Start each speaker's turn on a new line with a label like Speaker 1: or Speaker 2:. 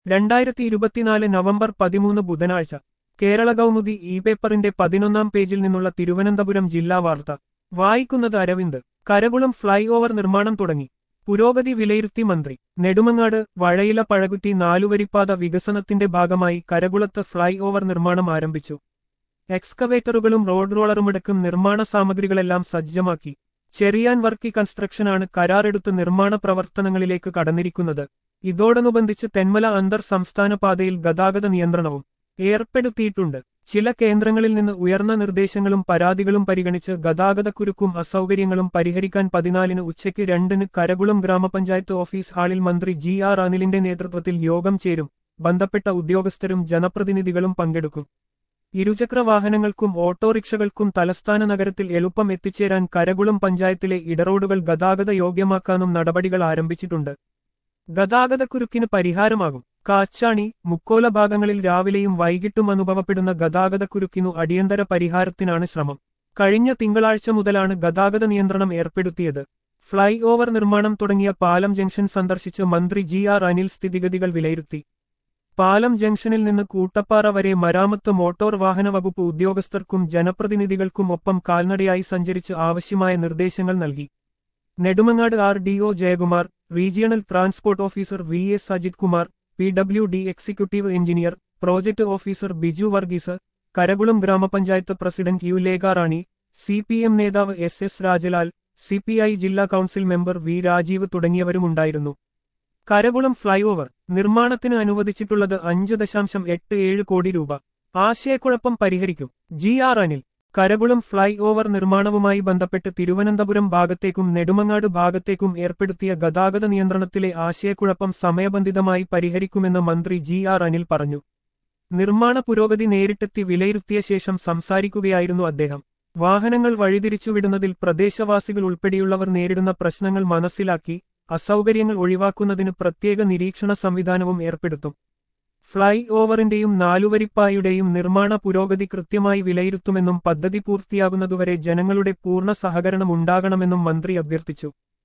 Speaker 1: രണ്ടായിരത്തി ഇരുപത്തിനാല് നവംബർ പതിമൂന്ന് ബുധനാഴ്ച കേരള കൗമുദി ഇ പേപ്പറിന്റെ പതിനൊന്നാം പേജിൽ നിന്നുള്ള തിരുവനന്തപുരം ജില്ലാ വാർത്ത വായിക്കുന്നത് അരവിന്ദ് കരകുളം ഫ്ളൈ ഓവർ നിർമ്മാണം തുടങ്ങി പുരോഗതി വിലയിരുത്തി മന്ത്രി നെടുമങ്ങാട് വഴയില പഴകുറ്റി നാലുവരിപ്പാത വികസനത്തിന്റെ ഭാഗമായി കരകുളത്ത് ഫ്ളൈ ഓവർ നിർമ്മാണം ആരംഭിച്ചു എക്സ്കവേറ്ററുകളും റോഡ് റോളറുമടക്കം നിർമ്മാണ സാമഗ്രികളെല്ലാം സജ്ജമാക്കി ചെറിയാൻ വർക്കി കൺസ്ട്രക്ഷനാണ് കരാറെടുത്ത് നിർമ്മാണ പ്രവർത്തനങ്ങളിലേക്ക് കടന്നിരിക്കുന്നത് ഇതോടനുബന്ധിച്ച് തെന്മല അന്തർ സംസ്ഥാന പാതയിൽ ഗതാഗത നിയന്ത്രണവും ഏർപ്പെടുത്തിയിട്ടുണ്ട് ചില കേന്ദ്രങ്ങളിൽ നിന്ന് ഉയർന്ന നിർദ്ദേശങ്ങളും പരാതികളും പരിഗണിച്ച് ഗതാഗതക്കുരുക്കും അസൗകര്യങ്ങളും പരിഹരിക്കാൻ പതിനാലിന് ഉച്ചയ്ക്ക് രണ്ടിന് കരകുളം ഗ്രാമപഞ്ചായത്ത് ഓഫീസ് ഹാളിൽ മന്ത്രി ജി ആർ അനിലിന്റെ നേതൃത്വത്തിൽ യോഗം ചേരും ബന്ധപ്പെട്ട ഉദ്യോഗസ്ഥരും ജനപ്രതിനിധികളും പങ്കെടുക്കും ഇരുചക്ര വാഹനങ്ങൾക്കും ഓട്ടോറിക്ഷകൾക്കും തലസ്ഥാന നഗരത്തിൽ എളുപ്പം എത്തിച്ചേരാൻ കരകുളം പഞ്ചായത്തിലെ ഇടറോഡുകൾ ഗതാഗത യോഗ്യമാക്കാനും നടപടികൾ ആരംഭിച്ചിട്ടുണ്ട് ഗതാഗതക്കുരുക്കിന് പരിഹാരമാകും കാച്ചാണി മുക്കോല ഭാഗങ്ങളിൽ രാവിലെയും വൈകിട്ടും അനുഭവപ്പെടുന്ന ഗതാഗതക്കുരുക്കിനു അടിയന്തര പരിഹാരത്തിനാണ് ശ്രമം കഴിഞ്ഞ തിങ്കളാഴ്ച മുതലാണ് ഗതാഗത നിയന്ത്രണം ഏർപ്പെടുത്തിയത് ഫ്ളൈ ഓവർ നിർമ്മാണം തുടങ്ങിയ പാലം ജംഗ്ഷൻ സന്ദർശിച്ച് മന്ത്രി ജി ആർ അനിൽ സ്ഥിതിഗതികൾ വിലയിരുത്തി പാലം ജംഗ്ഷനിൽ നിന്ന് കൂട്ടപ്പാറ വരെ മരാമത്ത് മോട്ടോർ വാഹന വകുപ്പ് ഉദ്യോഗസ്ഥർക്കും ജനപ്രതിനിധികൾക്കും ഒപ്പം കാൽനടയായി സഞ്ചരിച്ച് ആവശ്യമായ നിർദ്ദേശങ്ങൾ നൽകി Nedumangad R D O Jayakumar regional transport officer V S Ajith Kumar P W D executive engineer project officer Biju Varghese Karakulam ഗ്രാമപഞ്ചായത്ത് president U Lekharani C P M നേതാവ് S S Rajalal C P I ജില്ലാ കൌൺസിൽ മെമ്പർ വി രാജീവ് തുടങ്ങിയവരുമുണ്ടായിരുന്നു കരകുളം ഫ്ളൈ ഓവർ നിർമ്മാണത്തിന് അനുവദിച്ചിട്ടുള്ളത് അഞ്ച് ദശാംശം എട്ട് ഏഴ് കോടി രൂപ ആശയക്കുഴപ്പം പരിഹരിക്കും G R Anil Karakulam flyover നിർമ്മാണവുമായി ബന്ധപ്പെട്ട് തിരുവനന്തപുരം ഭാഗത്തേക്കും നെടുമങ്ങാട് ഭാഗത്തേക്കും ഏർപ്പെടുത്തിയ ഗതാഗത നിയന്ത്രണത്തിലെ ആശയക്കുഴപ്പം സമയബന്ധിതമായി പരിഹരിക്കുമെന്ന് മന്ത്രി ജി ആർ അനിൽ പറഞ്ഞു നിർമ്മാണ പുരോഗതി നേരിട്ടെത്തി വിലയിരുത്തിയ ശേഷം സംസാരിക്കുകയായിരുന്നു അദ്ദേഹം വാഹനങ്ങൾ വഴിതിരിച്ചുവിടുന്നതിൽ പ്രദേശവാസികൾ ഉൾപ്പെടെയുള്ളവർ നേരിടുന്ന പ്രശ്നങ്ങൾ മനസ്സിലാക്കി അസൗകര്യങ്ങൾ ഒഴിവാക്കുന്നതിന് പ്രത്യേക നിരീക്ഷണ സംവിധാനവും ഏർപ്പെടുത്തും ഫ്ളൈ ഓവറിന്റെയും നാലുവരിപ്പായുടെയും നിർമ്മാണ പുരോഗതി കൃത്യമായി വിലയിരുത്തുമെന്നും പദ്ധതി പൂർത്തിയാകുന്നതുവരെ ജനങ്ങളുടെ പൂർണ്ണ സഹകരണം ഉണ്ടാകണമെന്നും മന്ത്രി അഭ്യർത്ഥിച്ചു